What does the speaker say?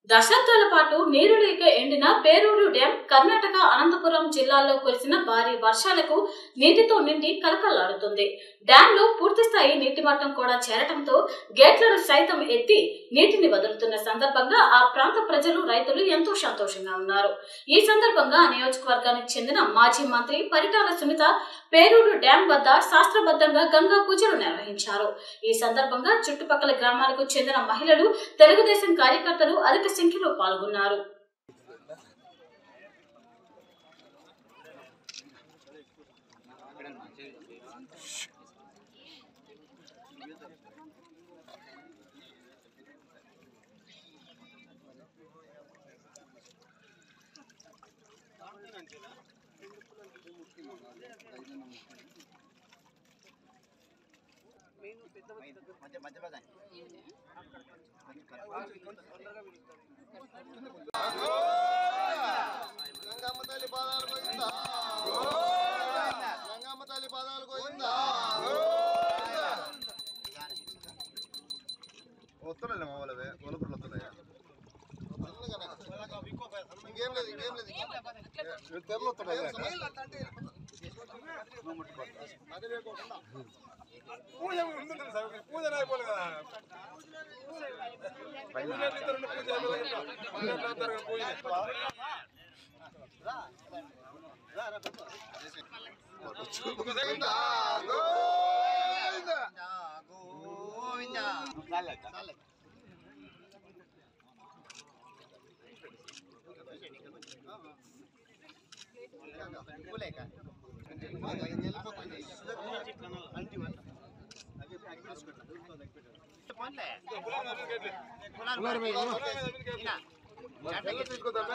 దశాబ్దాల పాటు నీరు లేక ఎండిన పేరూరు డ్యాం కర్ణాటక అనంతపురం జిల్లాల్లో కురిసిన భారీ వర్షాలకు నీటితో నిండి కలకల్లాడుతుంది డ్యాంలో పూర్తి స్థాయి నీటి మట్టం కూడా చేరటంతో గేట్లను సైతం ఎత్తి నీటిని వదులుతున్న సందర్భంగా ఆ ప్రాంత ప్రజలు రైతులు ఎంతో సంతోషంగా ఉన్నారు ఈ సందర్భంగా ఆ నియోజకవర్గానికి చెందిన మాజీ మంత్రి పరిటాల సునీత పేరూరు డ్యాం వద్ద శాస్త్రబద్ధంగా గంగా పూజలు నిర్వహించారు ఈ సందర్భంగా చుట్టుపక్కల గ్రామాలకు చెందిన మహిళలు తెలుగుదేశం కార్యకర్తలు అధిక సంఖ్యలో పాల్గొన్నారు మధ్య మధ్యలో దాన్ని గంగమ్మ తల్లి పాదాలు పోయిందా గంగమ్మ తల్లి పాదాలు పోయిందా వస్తున్నాయి మా వాళ్ళవే కొనుక్కులు వస్తున్నాయి ఇంకేం లేదు ఇంకేం లేదు తెరలు వస్తున్నాయి పూజ ఉంటుంది సార్ పూజ అయిపోలే కదా పూజ ఇద్దరు పూజ అయిపోలేదు పూజ గోవిందా గోవిందా గోవిందా పూలేక తీసుకొద్దాం